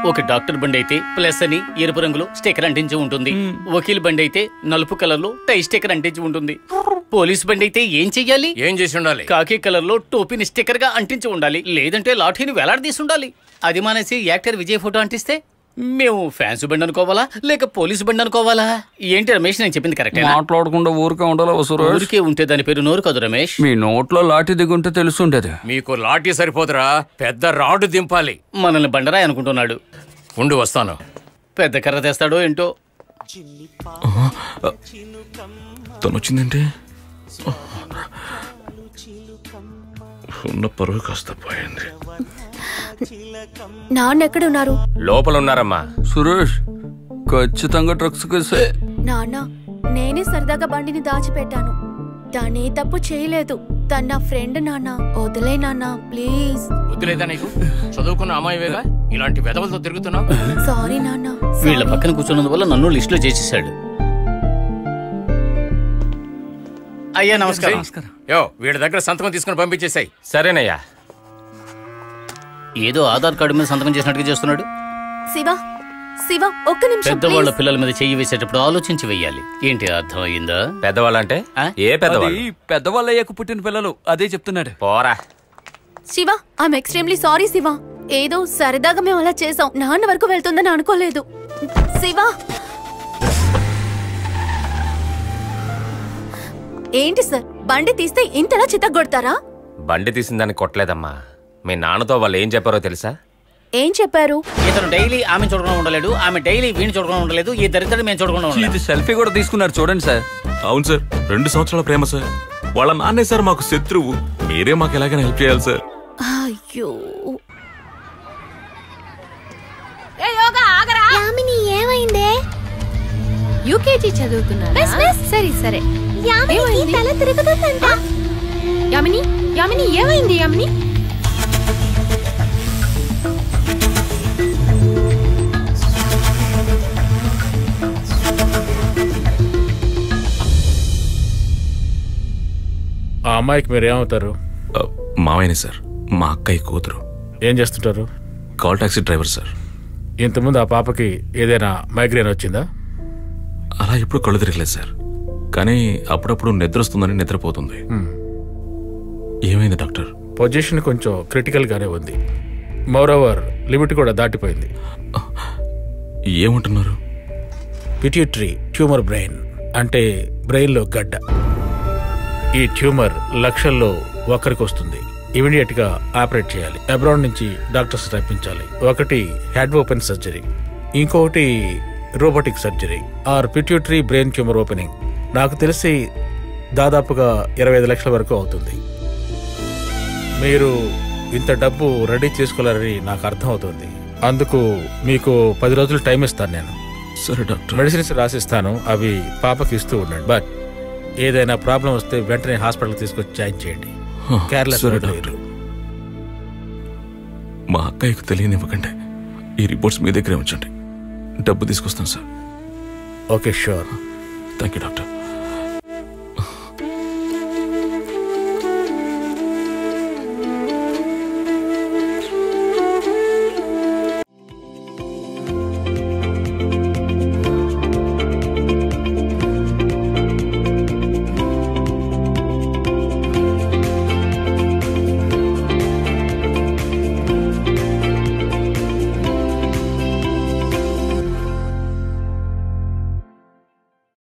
ఒక డాక్టర్ బండి అయితే ప్లస్ అని ఎరుపు రంగులో స్టిక్కర్ అంటించి ఉంటుంది వకీల్ బండి అయితే నలుపు కలర్ లో టై స్టిక్కర్ అంటించి ఉంటుంది పోలీస్ బండి అయితే ఏం చెయ్యాలి ఏం చేసి ఉండాలి కాకి కలర్ లో టోపీని స్టిక్కర్ గా అంటించి ఉండాలి లేదంటే లాఠీని వేలాడదీసి ఉండాలి అది మానేసి యాక్టర్ విజయ్ ఫోటో అంటిస్తే మేము ఫ్యాన్స్ బండి అనుకోవాలా లేక పోలీసు బండి అనుకోవాలా ఏంటి రమేష్ నేను చెప్పింది కరెక్ట్ మాట్లాడకుండా ఊరికే ఉండాలా ఓ సురేష్ ఊరికే ఉంటే దాని పేరు నోరు కాదు రమేష్ మీ నోట్లో లాఠీ దిగుంటే తెలుసుండేది మీకు లాఠీ సరిపోదురా పెద్ద రాడ్ దింపాలి మనల్ని బండరాయి అనుకుంటున్నాడు ఉండి వస్తాను పెద్ద కర్ర తెస్తాడో ఏంటో తను వచ్చిందంటే ఉన్న పరువు కాస్త పోయింది నాన్న ఎక్కడున్నారు లోపల ఉన్నారమ్మా సురేష్ ఖచ్చితంగా డ్రగ్స్ కేసే నాన్న నేనే సరదాగా బండిని దాచిపెట్టాను తనే తప్పు చేయలేదు తన నా ఫ్రెండ్ నాన్న వదిలే నాన్న ప్లీజ్ బుద్ధి లేదా నీకు చదువుకున్న అమ్మాయివేగా ఇలాంటి వెధవలతో తిరుగుతున్నావు సారీ నాన్న వీళ్ళ పక్కన కూర్చున్నందువల్ల నన్ను లిస్ట్ లో చేసేసాడు అయ్యా నమస్కారం యో వీడి దగ్గర సంతకం తీసుకుని పంపించేసాయి సరేనయ్యా ఏదో ఆధార్ కార్డు మీద సంతకం చేసినట్టుగా చేస్తున్నాడు శివ శివ ఒక్క నిమిషం పెద్దవాళ్ళ please. పిల్లల మీద చెయ్యి వేసేటప్పుడు ఆలోచించి వెయ్యాలి ఏంటి అర్థం అయిందా పెద్దవాళ్ళంటే ఆ? ఏ అది పెద్దవాళ్ళ అయ్యాక పుట్టిన పిల్లలు అదే చెప్తున్నాడు పోరా Shiva I'm extremely sorry Shiva ఏదో సరదాగా మేము అలా చేసాం నాన్న వరకు వెళ్తుందని అనుకోలేదు శివ ఏంటి సార్ బండి తీస్తే ఇంతలా చిత్తగొడతారా బండి తీసిన దాన్ని కొట్టలేదమ్మా మీ నాన్నతో వాళ్ళు ఏం చెప్పారో తెలుసా ఏం చెప్పారు ఇతను డైలీ ఆమె చూడకుండా ఉండలేడు ఆమె డైలీ వీణి చూడకుండా ఉండలేదు ఈ దరిద్రం మేము చూడకుండా ఉండలేదు ఇది సెల్ఫీ కూడా తీసుకున్నారు చూడండి సార్ అవును సార్ రెండు సంవత్సరాల ప్రేమ సార్ వాళ్ళ నాన్నే సార్ మాకు శత్రువు మీరే మాకు ఎలాగైనా హెల్ప్ చేయాలి సార్ అయ్యో యామిని ఏమైందే యూకేజీ చదువుతున్నా సరే సరే యామినికి తల తిరుగుతుందంట యామిని యామిని ఏమైంది యామిని ఆ అమ్మాయికి మీరు ఏమవుతారు ఆ, మావయ్యనే సార్ మా అక్కయ్య కూతురు ఏం చేస్తుంటారు కాల్ టాక్సీ డ్రైవర్ సార్ ఇంతకుముందు ఆ పాపకి ఏదైనా మైగ్రేన్ వచ్చిందా అలా ఎప్పుడు కళ్ళు తిరగలేదు సార్ కానీ అప్పుడప్పుడు నిద్ర వస్తుందని నిద్రపోతుంది ఏమైంది డాక్టర్ పొజిషన్ కొంచెం క్రిటికల్ గానే ఉంది మోరోవర్ లిమిట్ కూడా దాటిపోయింది ఏమంటున్నారు పిట్యూటరీ ట్యూమర్ బ్రెయిన్ అంటే బ్రెయిన్లో గడ్డ ఈ ట్యూమర్ లక్షల్లో ఒకరికి వస్తుంది ఇమీడియట్ గా ఆపరేట్ చేయాలి అబ్రాడ్ నుంచి డాక్టర్స్ రప్పించాలి ఒకటి హెడ్ ఓపెన్ సర్జరీ ఇంకొకటి robotic surgery or pituitary brain tumour opening నాకు తెలిసి దాదాపుగా ఇరవై ఐదు లక్షల వరకు అవుతుంది మీరు ఇంత డబ్బు రెడీ చేసుకోలేరని నాకు అర్థం అవుతుంది అందుకు మీకు పది రోజులు టైం ఇస్తాను నేను సరే డాక్టర్ మెడిసిన్స్ రాసిస్తాను అవి పాపకి ఇస్తూ ఉండండి బట్ ఏదైనా ప్రాబ్లం వస్తే వెంటనే హాస్పిటల్ తీసుకొచ్చి జాయిన్ చేయండి హ, కేర్లెస్ సరే డాక్టర్ మా అక్కయ్యకు తెలియనివ్వకండి ఈ రిపోర్ట్స్ మీ దగ్గరే ఉంచండి డబ్బు తీసుకొస్తాను sir okay sure thank you doctor